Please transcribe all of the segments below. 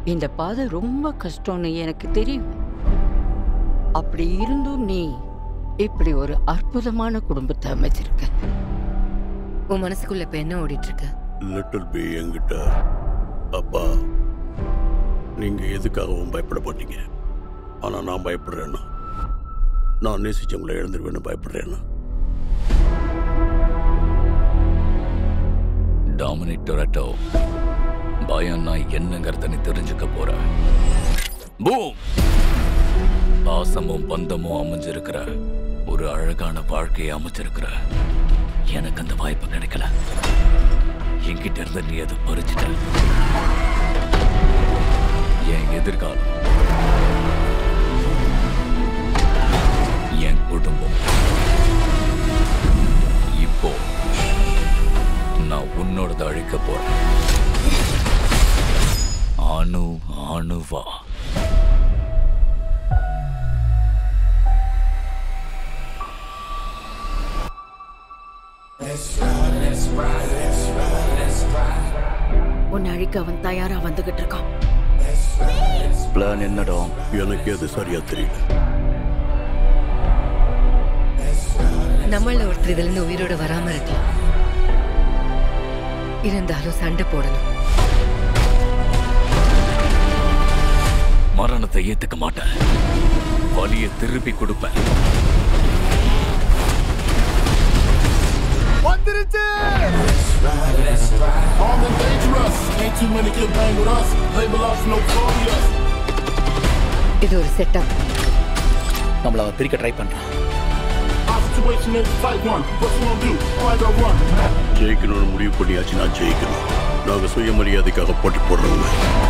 இந்த பாதை ரொம்ப கஷ்டம்னு எனக்கு தெரியும் அப்படி இருந்தும் நீ இப்படி ஒரு அற்புதமான குடும்பத்தை அமைச்சிருக்க உன் மனசுக்குள்ள இப்ப என்ன ஓடிட்டு இருக்கு லிட்டில் பி என்கிட்ட அப்பா நீங்க எதுக்காகவும் பயப்பட மாட்டீங்க ஆனா நான் பயப்படுறேன்னா நான் நேசிச்சவங்களை எழுந்துருவேன்னு பயப்படுறேன்னா டாமினிக் டொரட்டோ பயம்னா என்னங்கிறத நீ தெரிஞ்சுக்க போற பூம் பாசமும் பந்தமும் அமைஞ்சிருக்கிற ஒரு அழகான வாழ்க்கையை அமைச்சிருக்கிற எனக்கு அந்த வாய்ப்பு கிடைக்கல என்கிட்ட இருந்து நீ அதை பறிச்சிட்ட என் எதிர்காலம் என் குடும்பம் இப்போ நான் உன்னோடத அழிக்க போறேன் அணு அணுவா உன்னை அழிக்க அவன் தயாரா வந்துகிட்டு இருக்கான் பிளான் என்னடா எனக்கு அது சரியா தெரியல நம்மள ஒருத்தர் இதுல இருந்து உயிரோட வராம இருக்கலாம் இருந்தாலும் சண்டை போடணும் மரணத்தை ஏத்துக்க மாட்டேன் வலியை திருப்பி கொடுப்பேன் வந்துருச்சு Armed and dangerous. Ain't too many can bang with us. Label us notorious. இது ஒரு செட்டப் நம்மள அவன் பிரிக்க ட்ரை பண்றான் Our situation is type one. What you gonna do? Fight or run? ஜெயிக்கணும்னு முடிவு பண்ணியாச்சு நான் ஜெயிக்கணும் நாங்க சுயமரியாதைக்காக போட்டி போடுறவங்க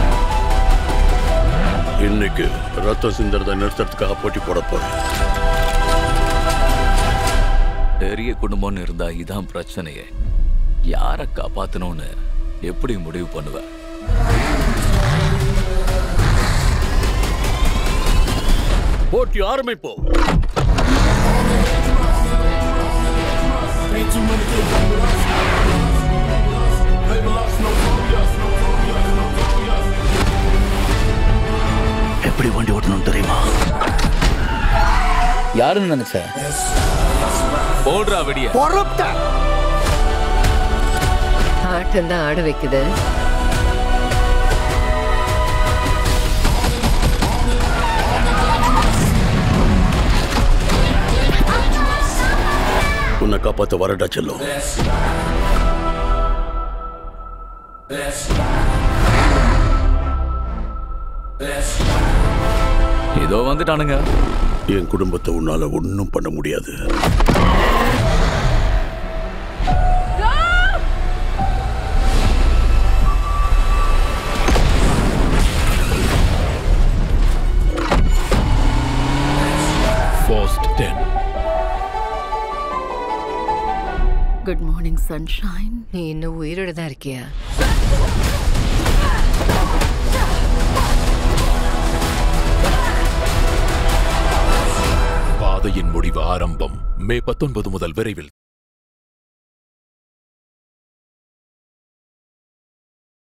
இன்னைக்கு ரத்தம் சிந்தறதை நிறுத்துறதுக்காக போட்டி போட போறேன் பெரிய குடும்பம்னு இருந்தா இதான் பிரச்சனையே யாரை காப்பாத்தணும்னு எப்படி முடிவு பண்ணுவ போட்டி ஆரம்பிப்போம் Ain't too many can bang with us. Label us notorious. Notorious. Notorious. எப்படி வண்டி ஓட்டணும் தெரியுமா யாருன்னு நினைச்ச போடுறா வெடிய ஆட்டம் தான் ஆட வைக்குது உன்னை காப்பாத்த வரடா செல்லும் இதோ வந்துட்டானுங்க என் குடும்பத்தை உன்னால ஒன்றும் பண்ண முடியாது First 10. குட் மார்னிங் சன்ஷைன் நீ இன்னும் உயிரோட தான் இருக்கியா பாதையின் முடிவு ஆரம்பம் மே பத்தொன்பது முதல் விரைவில்